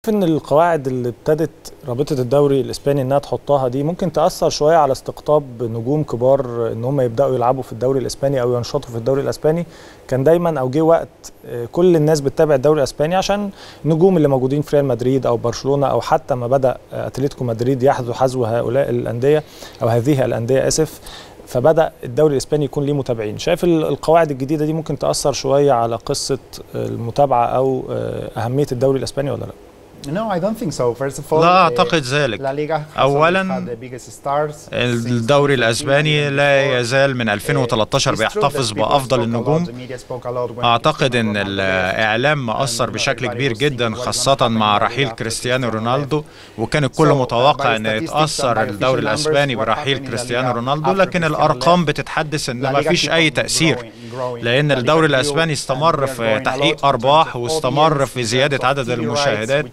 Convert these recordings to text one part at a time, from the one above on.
ان القواعد اللي ابتدت رابطه الدوري الاسباني انها تحطها دي ممكن تاثر شويه على استقطاب نجوم كبار ان هم يبداوا يلعبوا في الدوري الاسباني او ينشطوا في الدوري الاسباني كان دايما او جه وقت كل الناس بتتابع الدوري الاسباني عشان النجوم اللي موجودين في ريال مدريد او برشلونه او حتى ما بدا اتلتيكو مدريد يحذو حذو هؤلاء الانديه او هذه الانديه اسف فبدا الدوري الاسباني يكون ليه متابعين شايف القواعد الجديده دي ممكن تاثر شويه على قصه المتابعه او اهميه الدوري الاسباني ولا لا No, I don't think so. First of all, لا أعتقد ذلك أولا الدوري الأسباني لا يزال من 2013 بيحتفظ بأفضل النجوم أعتقد أن الإعلام مأثر بشكل كبير جدا خاصة مع رحيل كريستيانو رونالدو وكان الكل متوقع أن يتأثر الدوري الأسباني برحيل كريستيانو رونالدو لكن الأرقام بتتحدث أن ما فيش أي تأثير لأن الدوري الأسباني استمر في تحقيق أرباح واستمر في زيادة عدد المشاهدات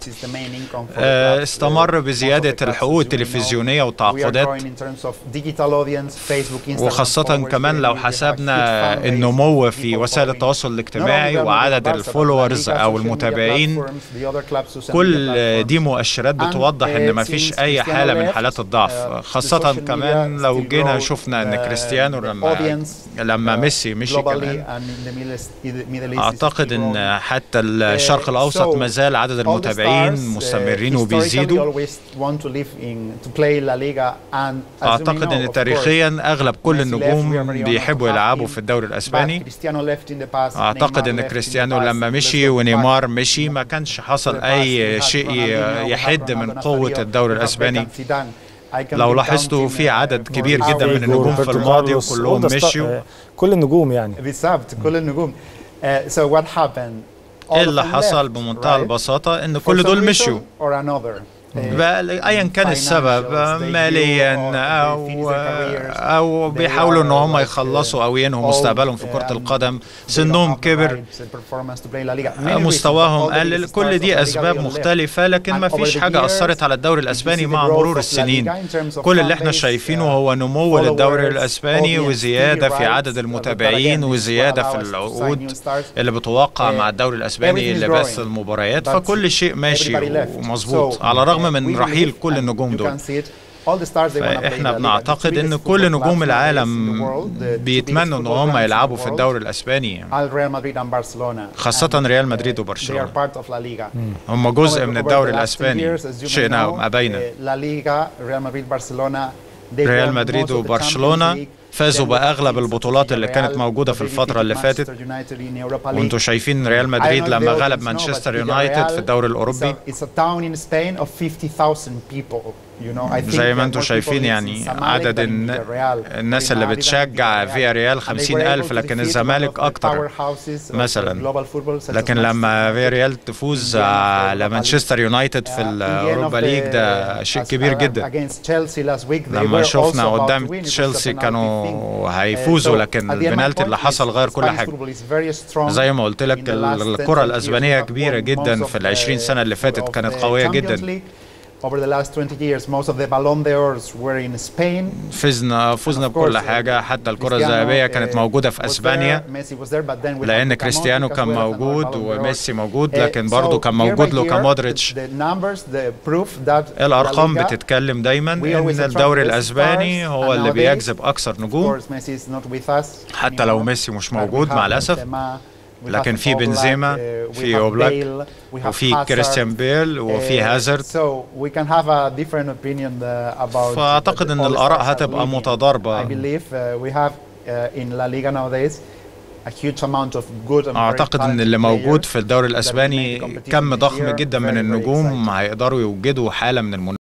استمر بزيادة الحقوق التلفزيونية والتعاقدات وخاصة كمان لو حسبنا النمو في وسائل التواصل الاجتماعي وعدد الفولورز أو المتابعين كل دي مؤشرات بتوضح ان ما فيش اي حالة من حالات الضعف خاصة كمان لو جينا شفنا ان كريستيانو لما لما ميسي مشي كمان اعتقد ان حتى الشرق الاوسط ما زال عدد المتابعين مستمرين وبيزيدوا اعتقد ان تاريخيا اغلب كل النجوم بيحبوا يلعبوا في الدوري الاسباني اعتقد ان كريستيانو لما مشي ونيمار مشي ما كانش حصل اي شيء يحد من قوة الدوري الاسباني لو لاحظتوا في عدد كبير جدا من النجوم في الماضي وكلهم مشيوا كل النجوم يعني بالظبط كل النجوم so what happened ايه اللي حصل بمنتهى البساطة ان كل دول مشيوا ايا كان السبب ماليا او او بيحاولوا ان هم يخلصوا او ينهوا مستقبلهم في كره القدم سنهم كبر مستواهم قلل كل دي اسباب مختلفه لكن ما فيش حاجه اثرت على الدوري الاسباني مع مرور السنين كل اللي احنا شايفينه هو نمو للدوري الاسباني وزياده في عدد المتابعين وزياده في العقود اللي بتوقع مع الدوري الاسباني لبث المباريات فكل شيء ماشي ومظبوط على الرغم الرغم من رحيل كل النجوم دول فاحنا بنعتقد ان كل نجوم العالم بيتمنوا ان هم يلعبوا في الدوري الاسباني خاصة ريال مدريد وبرشلونة هم جزء من الدوري الاسباني شئنا او ابينا ريال مدريد وبرشلونة فازوا باغلب البطولات اللي كانت موجوده في الفتره اللي فاتت وانتم شايفين ريال مدريد لما غلب مانشستر يونايتد في الدوري الاوروبي زي ما انتم شايفين يعني عدد الناس اللي بتشجع فيا ريال خمسين ألف لكن الزمالك أكتر مثلا لكن لما فيا ريال تفوز على مانشستر يونايتد في الأوروبا ليج ده شيء كبير جدا لما شفنا قدام تشيلسي كانوا هيفوزوا لكن البنالتي اللي حصل غير كل حاجة زي ما قلت لك الكرة الأسبانية كبيرة جدا في العشرين سنة اللي فاتت كانت قوية جدا over the last 20 years most of the Ballon d'Ors were in Spain فزنا فزنا بكل حاجة حتى الكرة الذهبية كانت موجودة في اسبانيا لأن كريستيانو كان موجود وميسي موجود لكن برضه كان موجود لوكا مودريتش الأرقام بتتكلم دايما إن الدوري الأسباني هو اللي بيجذب أكثر نجوم حتى لو ميسي مش موجود مع الأسف لكن في بنزيما في اوبلاك وفي كريستيان بيل وفي هازارد فاعتقد ان الاراء هتبقى متضاربه اعتقد ان اللي موجود في الدوري الاسباني كم ضخم جدا من النجوم هيقدروا يوجدوا حاله من المنافسه